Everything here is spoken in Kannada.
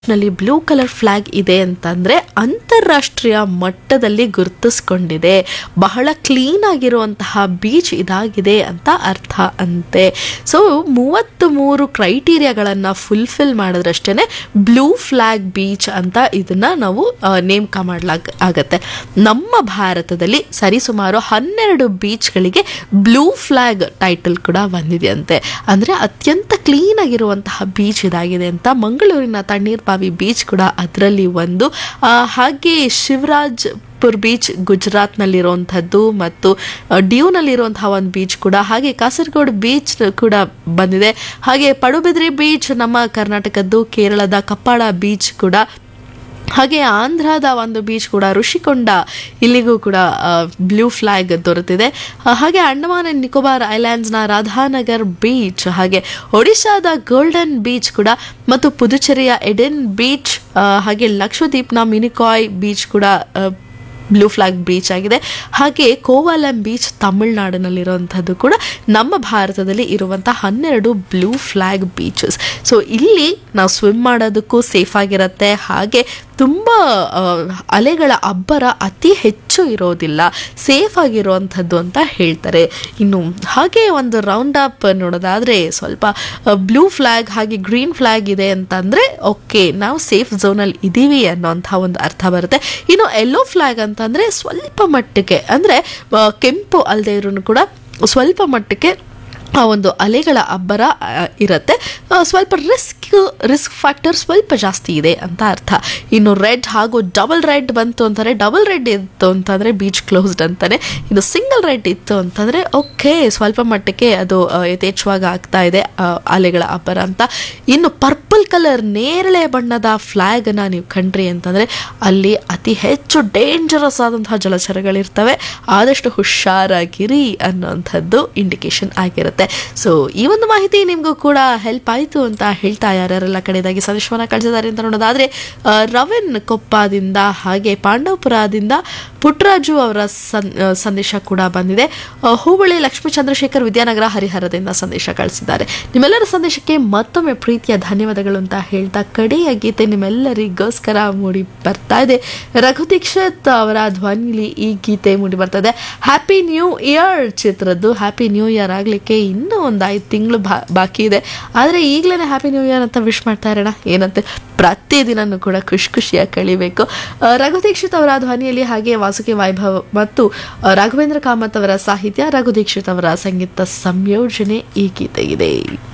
ನಲ್ಲಿ ಬ್ಲೂ ಕಲರ್ ಫ್ಲಾಗ್ ಇದೆ ಅಂತಂದ್ರೆ ಅಂತಾರಾಷ್ಟ್ರೀಯ ಮಟ್ಟದಲ್ಲಿ ಗುರುತಿಸ್ಕೊಂಡಿದೆ ಬಹಳ ಕ್ಲೀನ್ ಆಗಿರುವಂತಹ ಬೀಚ್ ಇದಾಗಿದೆ ಅಂತ ಅರ್ಥ ಅಂತೆ ಸೊ ಮೂವತ್ತ್ ಮೂರು ಕ್ರೈಟೀರಿಯಾಗಳನ್ನ ಫುಲ್ಫಿಲ್ ಮಾಡಿದ್ರಷ್ಟೇ ಬ್ಲೂ ಫ್ಲಾಗ್ ಬೀಚ್ ಅಂತ ಇದನ್ನ ನಾವು ಆ, ನೇಮಕ ಮಾಡ್ಲಾಗ ಆಗತ್ತೆ ನಮ್ಮ ಭಾರತದಲ್ಲಿ ಸರಿಸುಮಾರು ಹನ್ನೆರಡು ಬೀಚ್ಗಳಿಗೆ ಬ್ಲೂ ಫ್ಲಾಗ್ ಟೈಟಲ್ ಕೂಡ ಬಂದಿದೆಯಂತೆ ಅಂದ್ರೆ ಅತ್ಯಂತ ಕ್ಲೀನ್ ಆಗಿರುವಂತಹ ಬೀಚ್ ಇದಾಗಿದೆ ಅಂತ ಮಂಗಳೂರಿನ ತಣ್ಣೀರ್ ಬಾವಿ ಬೀಚ್ ಕೂಡ ಅದರಲ್ಲಿ ಒಂದು ಆ, ಹಾಗೆ ಶಿವರಾಜ್ ಪುರ್ ಬೀಚ್ ಗುಜರಾತ್ನಲ್ಲಿರುವಂಥದ್ದು ಮತ್ತು ಆ, ಡ್ಯೂನಲ್ಲಿರುವಂತಹ ಒಂದು ಬೀಚ್ ಕೂಡ ಹಾಗೆ ಕಾಸರಗೋಡು ಬೀಚ್ ಕೂಡ ಬಂದಿದೆ ಹಾಗೆ ಪಡುಬಿದ್ರಿ ಬೀಚ್ ನಮ್ಮ ಕರ್ನಾಟಕದ್ದು ಕೇರಳದ ಕಪ್ಪಾಳ ಬೀಚ್ ಕೂಡ ಹಾಗೆ ಆಂಧ್ರದ ಒಂದು ಬೀಚ್ ಕೂಡ ಋಷಿಕೊಂಡ ಇಲ್ಲಿಗೂ ಕೂಡ ಬ್ಲೂ ಫ್ಲಾಗ್ ದೊರೆತಿದೆ ಆ, ಹಾಗೆ ಅಂಡಮಾನ್ ಅಂಡ್ ನಿಕೋಬಾರ್ ಐಲ್ಯಾಂಡ್ಸ್ನ ರಾಧಾನಗರ್ ಬೀಚ್ ಹಾಗೆ ಒಡಿಶಾದ ಗೋಲ್ಡನ್ ಬೀಚ್ ಕೂಡ ಮತ್ತು ಪುದುಚೇರಿಯ ಎಡೆನ್ ಬೀಚ್ ಆ, ಹಾಗೆ ಲಕ್ಷದ್ವೀಪ್ನ ಮಿನಿಕಾಯ್ ಬೀಚ್ ಕೂಡ ಆ, ಬ್ಲೂ ಫ್ಲಾಗ್ ಬೀಚ್ ಆಗಿದೆ ಹಾಗೆ ಕೋವಾಲಂ ಬೀಚ್ ತಮಿಳ್ನಾಡಿನಲ್ಲಿರುವಂಥದ್ದು ಕೂಡ ನಮ್ಮ ಭಾರತದಲ್ಲಿ ಇರುವಂಥ ಹನ್ನೆರಡು ಬ್ಲೂ ಫ್ಲಾಗ್ ಬೀಚಸ್ ಸೊ ಇಲ್ಲಿ ನಾವು ಸ್ವಿಮ್ ಮಾಡೋದಕ್ಕೂ ಸೇಫ್ ಆಗಿರುತ್ತೆ ಹಾಗೆ ತುಂಬ ಆ, ಅಲೆಗಳ ಅಬ್ಬರ ಅತಿ ಹೆಚ್ಚು ಇರೋದಿಲ್ಲ ಸೇಫ್ ಆಗಿರುವಂಥದ್ದು ಅಂತ ಹೇಳ್ತಾರೆ ಇನ್ನು ಹಾಗೆ ಒಂದು ರೌಂಡ್ ಅಪ್ ನೋಡೋದಾದರೆ ಸ್ವಲ್ಪ ಬ್ಲೂ ಫ್ಲಾಗ್ ಹಾಗೆ ಗ್ರೀನ್ ಫ್ಲಾಗ್ ಇದೆ ಅಂತಂದರೆ ಓಕೆ ನಾವು ಸೇಫ್ ಝೋನಲ್ಲಿ ಇದ್ದೀವಿ ಅನ್ನೋಂಥ ಒಂದು ಅರ್ಥ ಬರುತ್ತೆ ಇನ್ನು ಎಲ್ಲೋ ಫ್ಲಾಗ್ ಅಂತಂದರೆ ಸ್ವಲ್ಪ ಮಟ್ಟಿಗೆ ಅಂದರೆ ಕೆಂಪು ಅಲ್ಲದೆ ಇರೂ ಕೂಡ ಸ್ವಲ್ಪ ಮಟ್ಟಿಗೆ ಆ ಒಂದು ಅಲೆಗಳ ಅಬ್ಬರ ಆ, ಇರುತ್ತೆ ಆ, ಸ್ವಲ್ಪ ರಿಸ್ಕ್ ರಿಸ್ಕ್ ಫ್ಯಾಕ್ಟರ್ ಸ್ವಲ್ಪ ಜಾಸ್ತಿ ಇದೆ ಅಂತ ಅರ್ಥ ಇನ್ನು ರೆಡ್ ಹಾಗೂ ಡಬಲ್ ರೆಡ್ ಬಂತು ಅಂತಾರೆ ಡಬಲ್ ರೆಡ್ ಇತ್ತು ಅಂತಂದರೆ ಬೀಚ್ ಕ್ಲೋಸ್ಡ್ ಅಂತಾನೆ ಇನ್ನು ಸಿಂಗಲ್ ರೆಡ್ ಇತ್ತು ಅಂತಂದರೆ ಓಕೆ ಸ್ವಲ್ಪ ಮಟ್ಟಕ್ಕೆ ಅದು ಆ, ಯಥೇಚ್ಛವಾಗಿ ಆಗ್ತಾ ಇದೆ ಆ, ಅಲೆಗಳ ಅಬ್ಬರ ಅಂತ ಇನ್ನು ಪರ್ಪಲ್ ಕಲರ್ ನೇರಳೆ ಬಣ್ಣದ ಫ್ಲ್ಯಾಗನ್ನು ನೀವು ಕಂಡ್ರಿ ಅಂತಂದರೆ ಅಲ್ಲಿ ಅತಿ ಹೆಚ್ಚು ಡೇಂಜರಸ್ ಆದಂತಹ ಜಲಚರಗಳಿರ್ತವೆ ಆದಷ್ಟು ಹುಷಾರಾಗಿರಿ ಅನ್ನೋಂಥದ್ದು ಇಂಡಿಕೇಶನ್ ಆಗಿರುತ್ತೆ ಸೊ ಈ ಒಂದು ಮಾಹಿತಿ ನಿಮಗೂ ಕೂಡ ಹೆಲ್ಪ್ ಆಯಿತು ಅಂತ ಹೇಳ್ತಾ ಯಾರ್ಯಾರೆಲ್ಲ ಕಡೆದಾಗಿ ಸಂದೇಶವನ್ನು ಕಳಿಸಿದ್ದಾರೆ ಅಂತ ನೋಡೋದಾದ್ರೆ ಆ, ರವೀನ್ ಕೊಪ್ಪದಿಂದ ಹಾಗೆ ಪಾಂಡವಪುರದಿಂದ ಪುಟ್ಟರಾಜು ಅವರ ಸನ್- ಆ, ಸಂದೇಶ ಕೂಡ ಬಂದಿದೆ ಆ, ಹೂಬಳ್ಳಿ ಲಕ್ಷ್ಮೀ ಚಂದ್ರಶೇಖರ್ ವಿದ್ಯಾನಗರ ಹರಿಹರದಿಂದ ಸಂದೇಶ ಕಳಿಸಿದ್ದಾರೆ ನಿಮ್ಮೆಲ್ಲರ ಸಂದೇಶಕ್ಕೆ ಮತ್ತೊಮ್ಮೆ ಪ್ರೀತಿಯ ಧನ್ಯವಾದಗಳು ಅಂತ ಹೇಳ್ತಾ ಕಡೆಯ ಗೀತೆ ನಿಮ್ಮೆಲ್ಲರಿಗೋಸ್ಕರ ಮೂಡಿ ಬರ್ತಾ ಇದೆ ರಘು ದೀಕ್ಷಿತ್ ಅವರ ಧ್ವನಿಲಿ ಈ ಗೀತೆ ಮೂಡಿ ಬರ್ತಾ ಇದೆ ಹ್ಯಾಪಿ ನ್ಯೂ ಇಯರ್ ಚಿತ್ರದ್ದು ಹ್ಯಾಪಿ ನ್ಯೂ ಇಯರ್ ಆಗಲಿಕ್ಕೆ ಇನ್ನೂ ಒಂದು ಐದು ತಿಂಗಳು ಬಾಕಿ ಇದೆ ಆದರೆ ಈಗಲೇ ಹ್ಯಾಪಿ ನ್ಯೂ ಇಯರ್ ಅಂತ ವಿಶ್ ಮಾಡ್ತಾ ಇರೋಣ ಏನಂತೆ ಪ್ರತಿದಿನನೂ ಕೂಡ ಖುಷಿ ಖುಷಿಯಾಗಿ ಕಳಿಬೇಕು ಆ, ರಘು ದೀಕ್ಷಿತ್ ಅವರ ಧ್ವನಿಯಲ್ಲಿ ಹಾಗೆ ವಾಸುಕಿ ವೈಭವ್ ಮತ್ತು ಆ, ರಾಘವೇಂದ್ರ ಕಾಮತ್ ಅವರ ಸಾಹಿತ್ಯ ರಘು ದೀಕ್ಷಿತ್ ಅವರ ಸಂಗೀತ ಸಂಯೋಜನೆ ಈ ಗೀತೆಗಿದೆ